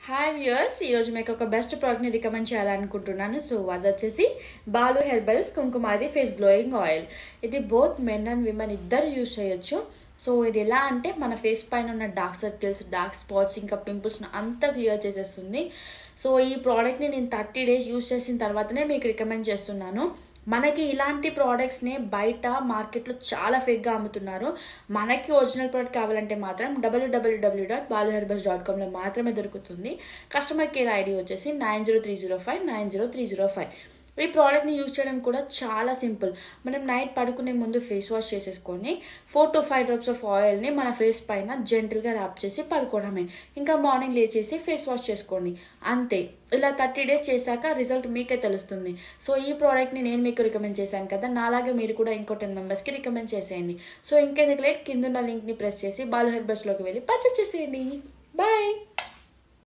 hi viewers ఈరోజు మీకు ఒక బెస్ట్ ప్రోడక్ట్ని రికమెండ్ చేయాలనుకుంటున్నాను సో అది వచ్చేసి Balu herbals Kumkumadi face glowing oil ఇది బోత్ మెన్ అండ్ విమెన్ ఇద్దరు యూజ్ చేయొచ్చు సో ఇది ఎలా అంటే మన ఫేస్ పైన ఉన్న డార్క్ సర్కిల్స్ డార్క్ స్పాట్స్ ఇంకా పింపుల్స్ అంతా క్లియర్ చేసేస్తుంది సో ఈ ప్రోడక్ట్ని నేను థర్టీ డేస్ యూజ్ చేసిన తర్వాతనే మీకు రికమెండ్ చేస్తున్నాను మనకి ఇలాంటి ప్రోడక్ట్స్ని బయట మార్కెట్లో చాలా ఫేక్గా అమ్ముతున్నారు మనకి ఒరిజినల్ ప్రోడక్ట్ కావాలంటే మాత్రం W W W dot Balu herbals dot కామ్లో మాత్రమే దొరుకుతుంది కస్టమర్ కేర్ ఐడి వచ్చేసి nine zero three zero five nine zero three zero five ఈ ప్రోడక్ట్ని యూజ్ చేయడం కూడా చాలా సింపుల్ మనం నైట్ పడుకునే ముందు ఫేస్ వాష్ చేసేసుకొని four to five drops of ఆయిల్ని మన ఫేస్ పైన జెంటల్గా ర్యాప్ చేసి పడుకోవడమే ఇంకా మార్నింగ్ లేచేసి ఫేస్ వాష్ చేసుకోండి అంతే ఇలా థర్టీ డేస్ చేశాక రిజల్ట్ మీకే తెలుస్తుంది సో ఈ ప్రోడక్ట్ని నేను మీకు రికమెండ్ చేశాను కదా నాలాగే మీరు కూడా ఇంకో టెన్ మెంబర్స్కి రికమెండ్ చేసేయండి సో ఇంకెందుకు లేట్ కింద ఉన్న లింక్ని ప్రెస్ చేసి బాలు హెర్బల్స్లోకి వెళ్ళి పర్చేస్ చేసేయండి బాయ్